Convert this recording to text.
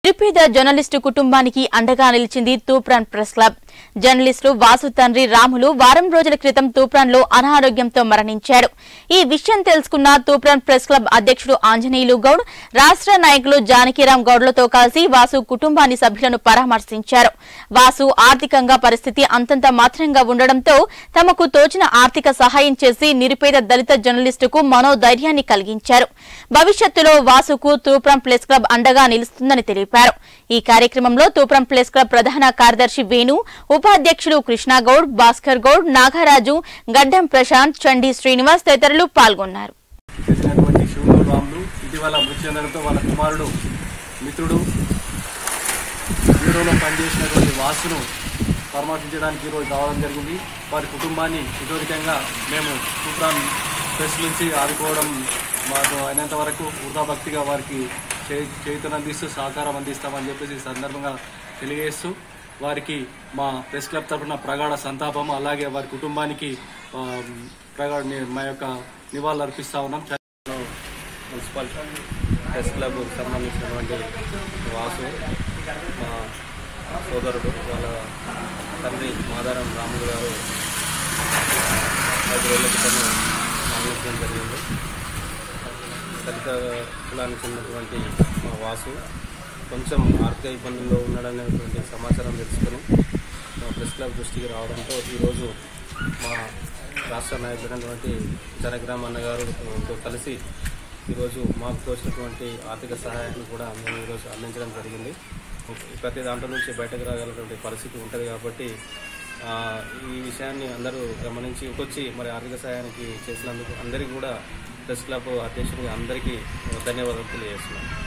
నిరుపేద జర్నలిస్టు కుటుంబానికి అండగా నిలిచింది Toopran press club journalist Vasu తండ్రి రాములు వారం రోజుల క్రితం తూప్రాన్ లో అనారోగ్యంతో మరణించాడు ఈ విషయం తెలుసుకున్న తూప్రాన్ ప్రెస్ క్లబ్ అధ్యక్షుడు ఆంజనేయులు గౌడ్ రాష్ట్ర నాయకులు జానకిరాం గౌడ్లతో కలిసి వాసు కుటుంబాన్ని సభ్యులను పరామర్శించారు వాసు ఆర్థికంగా పరిస్థితి అంతంత మాత్రంగా ఉండడంతో తమకు తోచిన ఆర్థిక సహాయం చేసి నిరుపేద దళిత జర్నలిస్టుకు మనోధైర్యాన్ని కలిగించారు భవిష్యత్తులో వాసుకు తూప్రం ప్రెస్ క్లబ్ అండగా నిలుస్తుందని తెలిపారు ఈ కార్యక్రమంలో తూప్రం ప్రెస్ క్లబ్ ప్రధాన కార్యదర్శి వేణు ఉపాధ్యక్షులు కృష్ణాగౌడ్ భాస్కర్ గౌడ్ నాగరాజు గడ్డం ప్రశాంత్ చండీ శ్రీనివాస్ తదితరులు పాల్గొన్నారు చేసినటువంటి శివుడు రాములు ఇటీవల మృతి చెందడంతో వాళ్ళ కుమారుడు మిత్రుడు బ్యూరోలో పనిచేసినటువంటి వాసును పరామర్శించడానికి ఈరోజు రావడం జరిగింది వారి కుటుంబాన్ని ఇతోరికంగా మేము సూప్రాన్ ప్రెస్ నుంచి ఆదుకోవడం మాకు అయినంత వరకు వృధాభక్తిగా వారికి చే- చేతునందిస్తూ సహకారం అందిస్తామని చెప్పేసి ఈ సందర్భంగా తెలియజేస్తూ వారికి మా ప్రెస్ క్లబ్ తరఫున ప్రగాఢ సంతాపం అలాగే వారి కుటుంబానికి ఆ, ప్రగాఢ ని- మా యొక్క నివాళులు అర్పిస్తా ఉన్నాం మున్సిపల్ ప్రెస్ క్లబ్ సంబంధించినటువంటి వాసు మా సోదరుడు వాళ్ళ తండ్రి మాదారం రాములు గారు ఐదు రోజుల క్రితం మరణించడం జరిగింది దళిత కులానికి చెందినటువంటి మా వాసు కొంచెం ఆర్థిక ఇబ్బందుల్లో ఉన్నాడనేటువంటి సమాచారం తెలుసుకొని మా ప్రెస్ క్లబ్ దృష్టికి రావడంతో ఈరోజు మా రాష్ట్ర నాయకుడైనటువంటి జనగ్రామ్ అన్నగారుతో కలిసి ఈరోజు మాకు తోచినటువంటి ఆర్థిక సహాయాన్ని కూడా మేము ఈరోజు అందించడం జరిగింది ప్రతి దాంట్లో నుంచి బయటకు రాగలటువంటి పరిస్థితి ఉంటుంది కాబట్టి ఆ, ఈ విషయాన్ని అందరూ గమనించి వచ్చి మరి ఆర్థిక సహాయానికి చేసినందుకు అందరికీ కూడా ప్రెస్ క్లబ్ అధ్యక్షుడిగా అందరికీ ధన్యవాదాలు తెలియజేస్తున్నాను